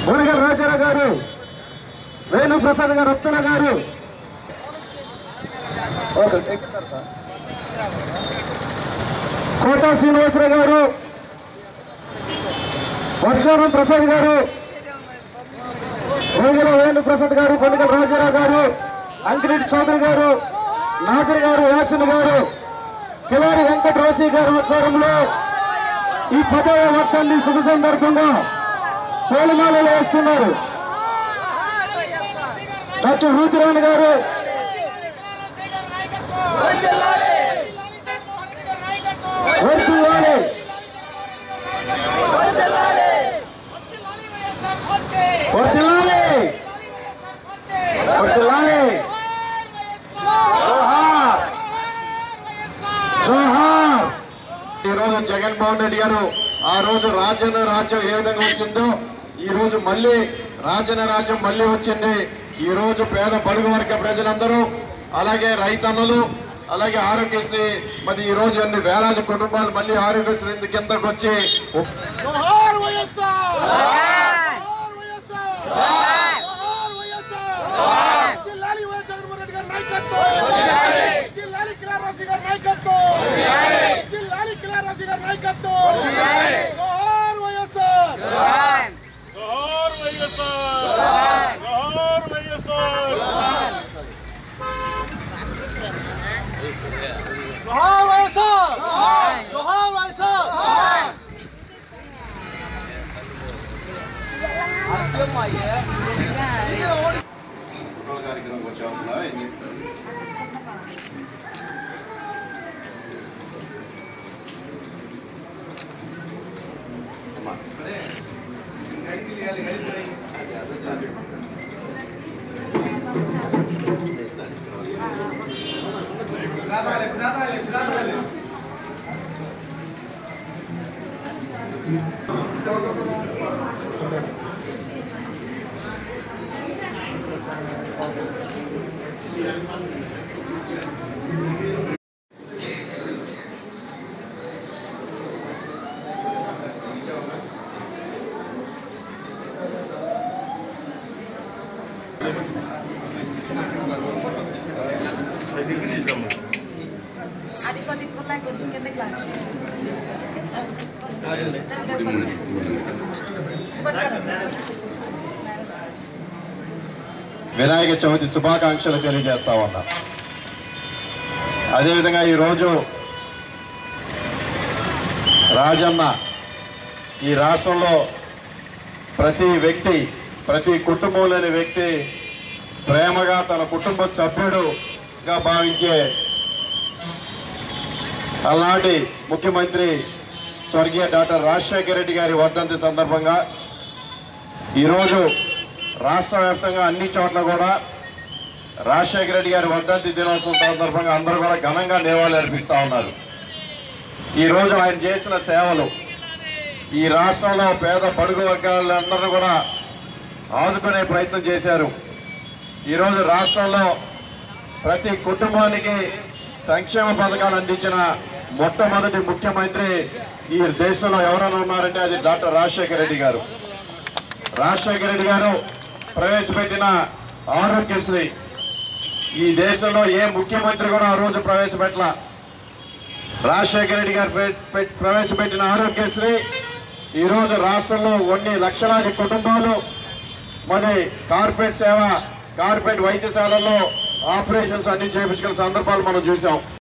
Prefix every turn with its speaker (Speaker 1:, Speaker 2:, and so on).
Speaker 1: మురుగల్ రాజారావు గారు వేణుప్రసాద్ గారు రత్న గారు ఓకే కోటా శ్రీనివాసరావు గారు వడ్గారం ప్రసాద్ గారు వేగల వేణు ప్రసాద్ గారు కొనుగల రాజారావు గారు అంకిరెడ్డి చౌదరి గారు నాజర్ గారు యాసిన్ గారు కిలారి వెంకట రోసి గారి ఆధ్వర్యంలో ఈ పదవ వర్తాన్ని శుభ సందర్భంగా పూలమాలలు వేస్తున్నారు డాక్టర్ రూతిరాణి గారు వర్తిల్లాలి వర్తిల్లాలి వర్తిల్లాలి జోహార్ జోహార్
Speaker 2: ఈ రోజు జగన్మోహన్ రెడ్డి గారు ఆ రోజు రాజన్న రాజ్యం ఏ విధంగా వచ్చిందో ఈ రోజు మళ్ళీ రాజన్న రాజ్యం మళ్ళీ వచ్చింది ఈ రోజు పేద బడుగు వర్గ ప్రజలందరూ అలాగే రైతన్నలు అలాగే ఆరోగ్యశ్రీ మరి ఈ రోజు అన్ని వేలాది కుటుంబాలు మళ్ళీ ఆరోగ్యశ్రీ కిందకు వచ్చి
Speaker 3: జోహార్ వైఎస్ఆర్ జోహార్ వైఎస్ఆర్ జోహార్ వైఎస్ఆర్ జిల్లాలి వైఎస్ జగన్మోహన్ రెడ్డి గారి నాయకత్వం జిల్లాలి కిలారాజు గారి నాయకత్వం జిల్లాలి కిలారాజు గారి నాయకత్వం జోహార్ వైఎస్ఆర్
Speaker 4: జోహార్ వైఎస్ఆర్ జోహార్ వైఎస్ఆర్
Speaker 3: జోహార్ వైఎస్ఆర్ జోహార్ వైఎస్ఆర్
Speaker 5: అది కొద్ది కుల్లా కొంచెం కిందకి లాగు.
Speaker 2: వినాయక చవితి శుభాకాంక్షలు తెలియజేస్తా ఉన్నా అదేవిధంగా ఈరోజు రాజన్న ఈ రాష్ట్రంలో ప్రతి వ్యక్తి ప్రతి కుటుంబంలోని వ్యక్తి ప్రేమగా తన కుటుంబ సభ్యుడుగా భావించే అలాంటి ముఖ్యమంత్రి స్వర్గీయ డాక్టర్ రాజశేఖర రెడ్డి గారి వర్ధంతి సందర్భంగా ఈరోజు రాష్ట్ర వ్యాప్తంగా అన్ని చోట్ల కూడా రాజశేఖర రెడ్డి గారి వర్ధంతి దినోత్సవం సందర్భంగా అందరూ కూడా ఘనంగా నివాళులు అర్పిస్తూ ఉన్నారు ఈరోజు ఆయన చేసిన సేవలు ఈ రాష్ట్రంలో పేద బడుగు వర్గాలందరూ కూడా ఆదుకునే ప్రయత్నం చేశారు ఈరోజు రాష్ట్రంలో ప్రతి కుటుంబానికి సంక్షేమ పథకాలు అందించిన మొట్టమొదటి ముఖ్యమంత్రి ఈ దేశంలో ఎవరైనా ఉన్నారంటే అది డాక్టర్ రాజశేఖర రెడ్డి గారు రాజశేఖర రెడ్డి గారు ప్రవేశపెట్టిన ఆరోగ్యశ్రీ ఈ దేశంలో ఏ ముఖ్యమంత్రి కూడా ఆ రోజు ప్రవేశపెట్టల రాజశేఖర రెడ్డి గారు పె- పె- ప్రవేశపెట్టిన ఆరోగ్యశ్రీ ఈ రోజు రాష్ట్రంలో కొన్ని లక్షలాది కుటుంబాలు మరి కార్పొరేట్ సేవ కార్పొరేట్ వైద్యశాలల్లో ఆపరేషన్స్ అన్ని చేయించుకున్న సందర్భాలు మనం చూసాం